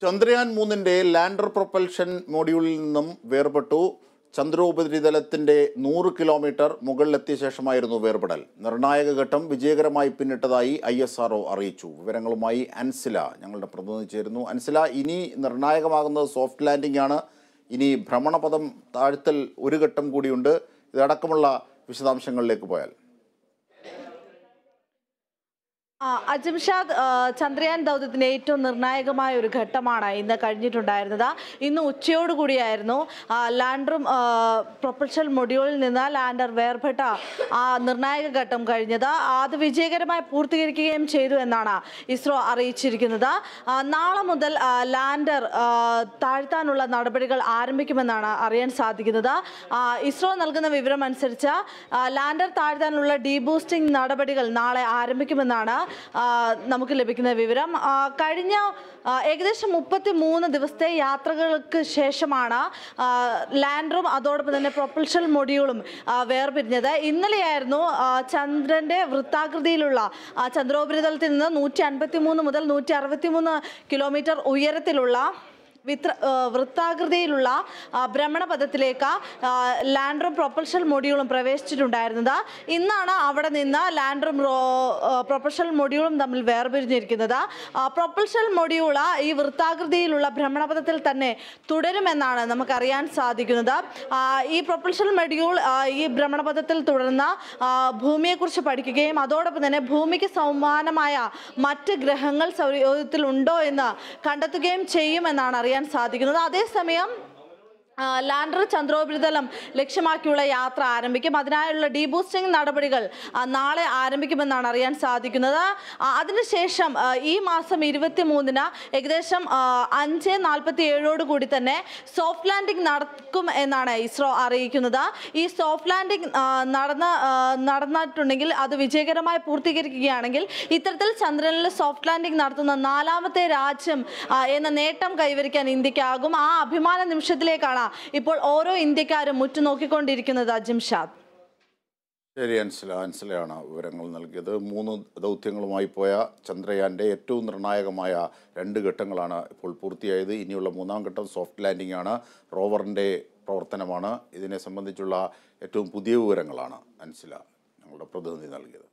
ചന്ദ്രയാൻ മൂന്നിന്റെ lander propulsion മോഡ്യൂളിൽ നിന്നും വേർപെട്ടു ചന്ദ്രോപരിതലത്തിന്റെ നൂറ് കിലോമീറ്റർ മുകളിലെത്തിയ ശേഷമായിരുന്നു വേർപെടൽ നിർണായക ഘട്ടം വിജയകരമായി പിന്നിട്ടതായി ഐ എസ് ആർ അറിയിച്ചു വിവരങ്ങളുമായി അൻസില ഞങ്ങളുടെ പ്രതിനിധി ചേരുന്നു അൻസില ഇനി നിർണായകമാകുന്നത് സോഫ്റ്റ് ലാൻഡിംഗ് ആണ് ഇനി ഭ്രമണപഥം താഴ്ത്തൽ ഒരു ഘട്ടം കൂടിയുണ്ട് ഇതടക്കമുള്ള വിശദാംശങ്ങളിലേക്ക് പോയാൽ ആ, അജംഷാദ് ആ, ചന്ദ്രയാൻ ദൗത്യത്തിന്റെ ഏറ്റവും നിർണായകമായ ഒരു ഘട്ടമാണ് ഇന്ന് കഴിഞ്ഞിട്ടുണ്ടായിരുന്നത് ഇന്ന് ഉച്ചയോടുകൂടിയായിരുന്നു ആ, ലാൻഡറും ആ, പ്രൊപ്പൽഷൻ മൊഡ്യൂളിൽ നിന്ന് ലാൻഡർ വേർപെട്ട ആ നിർണായക ഘട്ടം കഴിഞ്ഞത് അത് വിജയകരമായി പൂർത്തീകരിക്കുകയും ചെയ്തു എന്നാണ് ഇസ്രോ അറിയിച്ചിരിക്കുന്നത് ആ, നാളെ മുതൽ ആ, ലാൻഡർ ആ, താഴ്ത്താനുള്ള നടപടികൾ ആരംഭിക്കുമെന്നാണ് അറിയാൻ സാധിക്കുന്നത് ആ, ഇസ്രോ നൽകുന്ന വിവരം അനുസരിച്ച് ആ, ലാൻഡർ താഴ്ത്താനുള്ള ഡീബൂസ്റ്റിംഗ് നടപടികൾ നാളെ ആരംഭിക്കുമെന്നാണ് ആ, നമുക്ക് ലഭിക്കുന്ന വിവരം ആ, കഴിഞ്ഞ ആ, ഏകദേശം മുപ്പത്തി മൂന്ന് ദിവസത്തെ യാത്രകൾക്ക് ശേഷമാണ് ആ, ലാൻഡറും അതോടൊപ്പം തന്നെ പ്രൊപ്പൽഷൻ മൊഡ്യൂളും ആ, വേർപിരിഞ്ഞത് ഇന്നലെയായിരുന്നു ആ, ചന്ദ്രന്റെ വൃത്താകൃതിയിലുള്ള ആ, ചന്ദ്രോപരിതലത്തിൽ നിന്ന് നൂറ്റി അൻപത്തി മൂന്ന് മുതൽ നൂറ്റി അറുപത്തി മൂന്ന് കിലോമീറ്റർ ഉയരത്തിലുള്ള വിത്ര ആ, വൃത്താകൃതിയിലുള്ള ആ, ഭ്രമണപഥത്തിലേക്ക് ആ, ലാൻഡറും പ്രൊപ്പൽഷൻ മൊഡ്യൂളും പ്രവേശിച്ചിട്ടുണ്ടായിരുന്നത് ഇന്നാണ് അവിടെ നിന്ന് ലാൻഡറും റോ- ആ, പ്രൊപ്പൽഷൻ മൊഡ്യൂളും തമ്മിൽ വേർപിരിഞ്ഞിരിക്കുന്നത് ആ, പ്രൊപ്പൽഷൻ മൊഡ്യൂൾ ഈ വൃത്താകൃതിയിലുള്ള ഭ്രമണപഥത്തിൽ തന്നെ തുടരുമെന്നാണ് നമുക്കറിയാൻ സാധിക്കുന്നത് ആ, ഈ പ്രൊപ്പൽഷൻ മൊഡ്യൂൾ ആ, ഈ ഭ്രമണപഥത്തിൽ തുടർന്ന് ആ, ഭൂമിയെക്കുറിച്ച് പഠിക്കുകയും അതോടൊപ്പം തന്നെ ഭൂമിക്ക് സമാനമായ മറ്റ് ഗ്രഹങ്ങൾ സൗരയൂഥത്തിലുണ്ടോ എന്ന് കണ്ടെത്തുകയും ചെയ്യുമെന്നാണ് അറിയാൻ സാധിക്കുന്നത് അതേസമയം ആ, ലാൻഡർ ചന്ദ്രോപരിതലം ലക്ഷ്യമാക്കിയുള്ള യാത്ര ആരംഭിക്കും അതിനായുള്ള ഡീബൂസ്റ്റിംഗ് നടപടികൾ ആ, നാളെ ആരംഭിക്കുമെന്നാണ് അറിയാൻ സാധിക്കുന്നത് ആ, അതിനുശേഷം ആ, ഈ മാസം ഇരുപത്തി മൂന്നിന് ഏകദേശം ആ, അഞ്ച് നാൽപ്പത്തി ഏഴോട് കൂടി തന്നെ സോഫ്റ്റ് ലാൻഡിംഗ് നടക്കും എന്നാണ് ഇസ്രോ അറിയിക്കുന്നത് ഈ സോഫ്റ്റ് ലാൻഡിംഗ് ആ, നടന്ന ആ, നടന്നിട്ടുണ്ടെങ്കിൽ അത് വിജയകരമായി പൂർത്തീകരിക്കുകയാണെങ്കിൽ ഇത്തരത്തിൽ ചന്ദ്രനിൽ സോഫ്റ്റ് ലാൻഡിംഗ് നടത്തുന്ന നാലാമത്തെ രാജ്യം ആ, എന്ന നേട്ടം കൈവരിക്കാൻ ഇന്ത്യക്കാകും ആ അഭിമാന നിമിഷത്തിലേക്കാണ് ഇപ്പോൾ ഓരോ ഇന്ത്യക്കാരും ഉറ്റുനോക്കിക്കൊണ്ടിരിക്കുന്നത് അജിംഷാദ് ശരി അൻസില അൻസിലയാണ് വിവരങ്ങൾ നൽകിയത് മൂന്ന് ദൗത്യങ്ങളുമായി പോയ ചന്ദ്രയാൻ്റെ ഏറ്റവും നിർണായകമായ രണ്ട് ഘട്ടങ്ങളാണ് ഇപ്പോൾ പൂർത്തിയായത് ഇനിയുള്ള മൂന്നാം ഘട്ടം സോഫ്റ്റ് ലാൻഡിംഗ് ആണ് റോവറിൻ്റെ പ്രവർത്തനമാണ് ഇതിനെ സംബന്ധിച്ചുള്ള ഏറ്റവും പുതിയ വിവരങ്ങളാണ് അൻസില ഞങ്ങളുടെ പ്രതിനിധി നൽകിയത്